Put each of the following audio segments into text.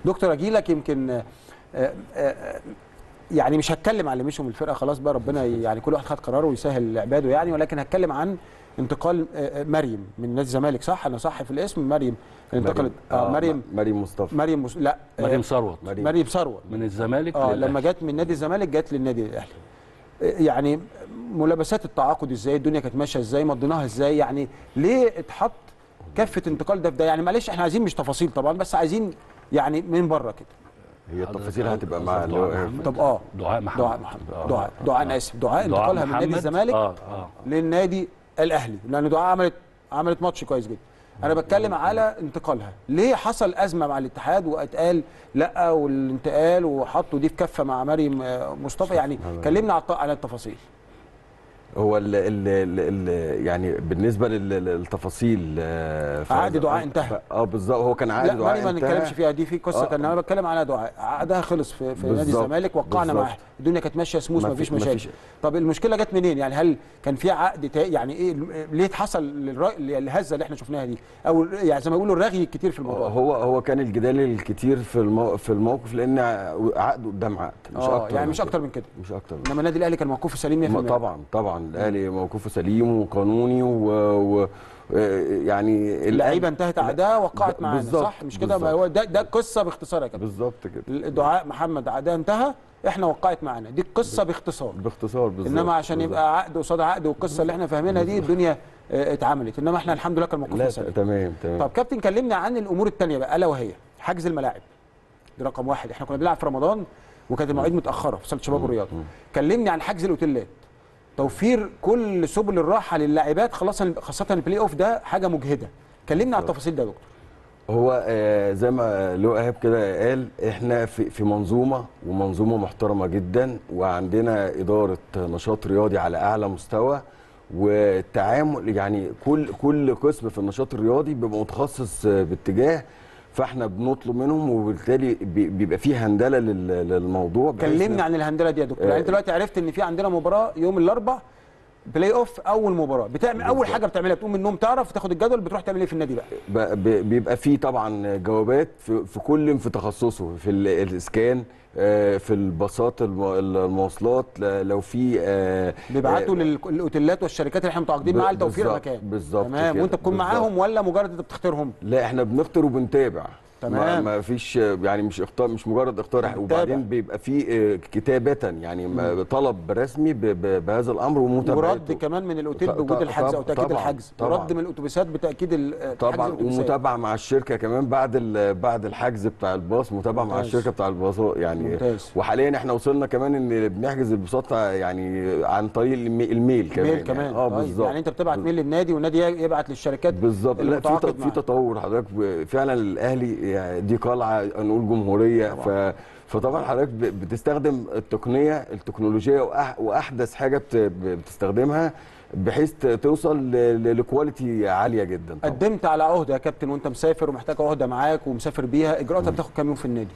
دكتور اجي لك يمكن آه، آه، آه، يعني مش هتكلم على اللي مشوا من الفرقه خلاص بقى ربنا ي- يعني كل واحد خد قراره ويسهل لعباده يعني ولكن هتكلم عن انتقال آه، آه، مريم من نادي الزمالك صح انا صح في الاسم مريم انتقلت اه مريم مريم مصطفى مريم مس... لا آه، مريم ثروت مريم. مريم ثروت من الزمالك اه للأهلي. لما جت من نادي الزمالك جت للنادي الاهلي آه، يعني ملابسات التعاقد ازاي الدنيا كانت ماشيه ازاي مضيناها ازاي يعني ليه اتحط كفه انتقال ده في ده يعني معلش احنا عايزين مش تفاصيل طبعا بس عايزين يعني من بره كده هي التفاصيل حضرتك هتبقى قصدك مع اللي هو دعاء إيه؟ محمد؟ طب اه دعاء محمد دعاء محمد آه. دعاء دعاء انا اسف دعاء دعاء انتقالها من نادي محمد. الزمالك اه اه للنادي الاهلي لان دعاء عملت عملت ماتش كويس جدا انا بتكلم على انتقالها ليه حصل ازمه مع الاتحاد واتقال لا والانتقال وحطوا دي في كفه مع مريم آه، مصطفى يعني كلمنا على الط- على التفاصيل هو ال ال ال ال يعني بالنسبه لل- للتفاصيل آه، ف- عقد دعاء انتهى. اه بالظبط هو كان عقد لا دعاء مريم ما انتهى. نتكلمش فيها دي في قصه آه. كان انا بتكلم على دعاء عقدها خلص في, في نادي بالظبط. الزمالك وقعنا بالظبط. معاها الدنيا كانت ماشيه سموث ما ما فيش في- ما مشاكل فيش- طب المشكله جت منين يعني هل كان في عقد تا- يعني ايه ليه حصل للر- الهزه اللي احنا شفناها دي او يعني زي ما بيقولوا الرغي الكتير في الموضوع هو هو كان الجدال الكتير في المو في الموقف لان عقد قدام عقد مش اه اكتر يعني من مش اكتر من كده مش اكتر من انما النادي الاهلي كان موقفه سليم 100% ما طبعا طبعا الاهلي موقفه سليم وقانوني و, و آه، يعني اللعيبه انتهت عقدها وقعت ب- معانا بالظبط، صح مش كده ما بالظبط. هو ده ده القصه باختصار يا كابتن بالظبط كده دعاء محمد عقدها انتهى احنا وقعت معانا دي القصه باختصار باختصار بالظبط انما عشان بالظبط. يبقى عقد قصاد عقد والقصه اللي احنا فاهمينها دي الدنيا آه، اتعملت انما احنا الحمد لله كان موقفنا لا سليم تمام تمام طب كابتن كلمنا عن الامور الثانيه بقى الا وهي حجز الملاعب دي رقم واحد احنا كنا بنلعب في رمضان وكانت المواعيد متاخره في صاله الشباب والرياضه كلمني عن حجز الاوتيلات توفير كل سبل الراحه للاعبات خاصه خاصه البلاي اوف ده حاجه مجهده كلمنا عن التفاصيل ده يا دكتور هو آه، زي ما لو ايهاب كده قال احنا في في منظومه ومنظومه محترمه جدا وعندنا اداره نشاط رياضي على اعلى مستوى والتعامل يعني كل كل قسم في النشاط الرياضي بيبقى متخصص آه، باتجاه فاحنا بنطلب منهم وبالتالي بي- بيبقى فيه هندله لل- للموضوع بحيث كلمني إن- عن الهندله دي يا دكتور آه. يعني انت دلوقتي عرفت ان في عندنا مباراه يوم الاربعاء بلاي اوف اول مباراه بتعمل اول بالظبط. حاجه بتعملها بتقوم من النوم تعرف تاخد الجدول بتروح تعمل ايه في النادي بقى ب- ب- بيبقى فيه طبعا جوابات في, في كل في تخصصه في ال- الاسكان آه، في الباصات الم- المواصلات ل- لو في آه، بيبعتوا آه، للاوتيلات والشركات اللي احنا متعاقدين ب- معاها لتوفير بالظبط- المكان بالظبط تمام كده، وانت تكون بالظبط. معاهم ولا مجرد انت بتختارهم لا احنا بنختار وبنتابع تمام. ما, ما فيش يعني مش اختار مش مجرد اختار وبعدين بيبقى في آه، كتابه يعني ما- طلب رسمي ب- ب- بهذا الامر ومتابعته ورد كمان من الاوتيل ط- بوجود ط- الحجز او طب- تاكيد طبعاً، الحجز طبعاً. ورد من الاتوبيسات بتاكيد ال- حجز طبعا الأتوبيسات. ومتابعه مع الشركه كمان بعد ال- بعد الحجز بتاع الباص متابعه مع ممتاز. الشركه بتاع الباصات يعني ممتاز. وحاليا احنا وصلنا كمان ان بنحجز الباصات يعني عن طريق المي- الميل كمان ميل كمان يعني اه طيب. بالظبط يعني انت بتبعت ميل للنادي والنادي يبعت للشركات بالظبط اللي لا في متعاقد ت- في معاها. تطور حضرتك ب- فعلا الاهلي يعني دي قلعه نقول جمهوريه ف فطبعا حضرتك ب- بتستخدم التقنيه التكنولوجيه وأح واحدث حاجه بت- بتستخدمها بحيث ت- توصل ل- ل- لكواليتي عاليه جدا طبعا. قدمت على عهده يا كابتن وانت مسافر ومحتاج عهده معاك ومسافر بيها اجراءاتها بتاخد كام يوم في النادي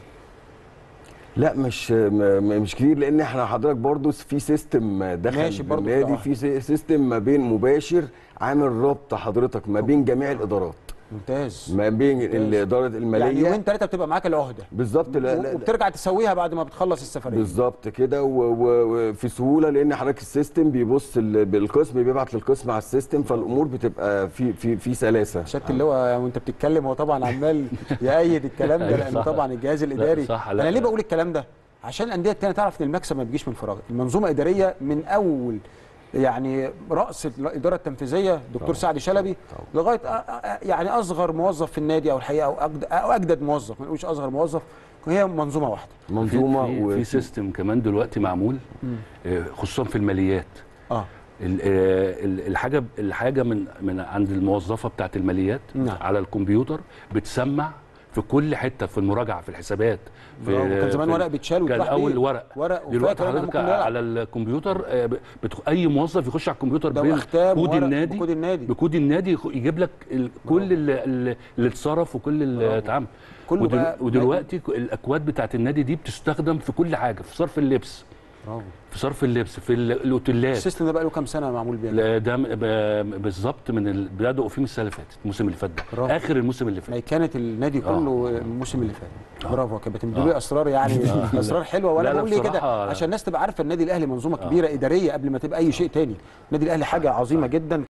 لا مش م- م- مش كتير لان احنا حضرتك برضو في سيستم داخل ماشي برضو النادي طبعا. في سي- سيستم ما بين مباشر عامل ربط حضرتك ما بين جميع الادارات ممتاز ما بين ممتاز. الاداره يعني الماليه يومين ثلاثه بتبقى معاك العهده بالظبط لا لا لا. وبترجع تسويها بعد ما بتخلص السفريه بالظبط كده و- و- وفي سهوله لان حضرتك السيستم بيبص ال- بالقسم بيبعت للقسم على السيستم فالامور بتبقى في في في سلاسه شات اللي هو وانت بتتكلم هو طبعا عمال يأيد الكلام ده أيوة لان صح. طبعا الجهاز الاداري صح، لا، انا ليه لا. بقول الكلام ده عشان الانديه التانيه تعرف ان المكسب ما بيجيش من فراغ المنظومه اداريه من اول يعني راس الاداره التنفيذيه دكتور سعد شلبي لغايه أ- أ- يعني اصغر موظف في النادي او الحقيقه او أجد او اجدد موظف ما نقولش اصغر موظف هي منظومه واحده منظومه في, في, و- في سيستم كمان دلوقتي معمول آه، خصوصا في الماليات اه ال- آه، ال- الحاجه الحاجه من من عند الموظفه بتاعت الماليات نعم. على الكمبيوتر بتسمع في كل حته في المراجعه في الحسابات في برافو. كان زمان في- ورق بيتشال كان ويتباع اول بيه. ورق ورق دلوقتي وفاكر أنا حضرتك ممكن نلعب. على الكمبيوتر آه، ب- بتخ... اي موظف يخش على الكمبيوتر ده بين وختام كود وورق النادي بكود النادي. بكود النادي يخ- يجيب لك ال... كل اللي, اللي اتصرف وكل اللي اتعمل كله ودل... بقى ودلوقتي ك- الاكواد بتاعت النادي دي بتستخدم في كل حاجه في صرف اللبس برافو في صرف اللبس في ال- الاوتيلات السيستم ده بقى له كام سنه معمول بيه لا، ده م- ب- بالظبط من ال- بدأوا فيه من السنه اللي فاتت الموسم اللي فات ده برافو. اخر الموسم اللي فات ميكنه النادي كله الموسم اللي فات برافو يا كابتن دول آه. اسرار يعني اسرار حلوه وانا لا، لا، بقول ليه كده بصراحة- عشان الناس تبقى عارفه النادي الاهلي منظومه كبيره اداريه قبل ما تبقى اي شيء تاني النادي الاهلي حاجه عظيمه جدا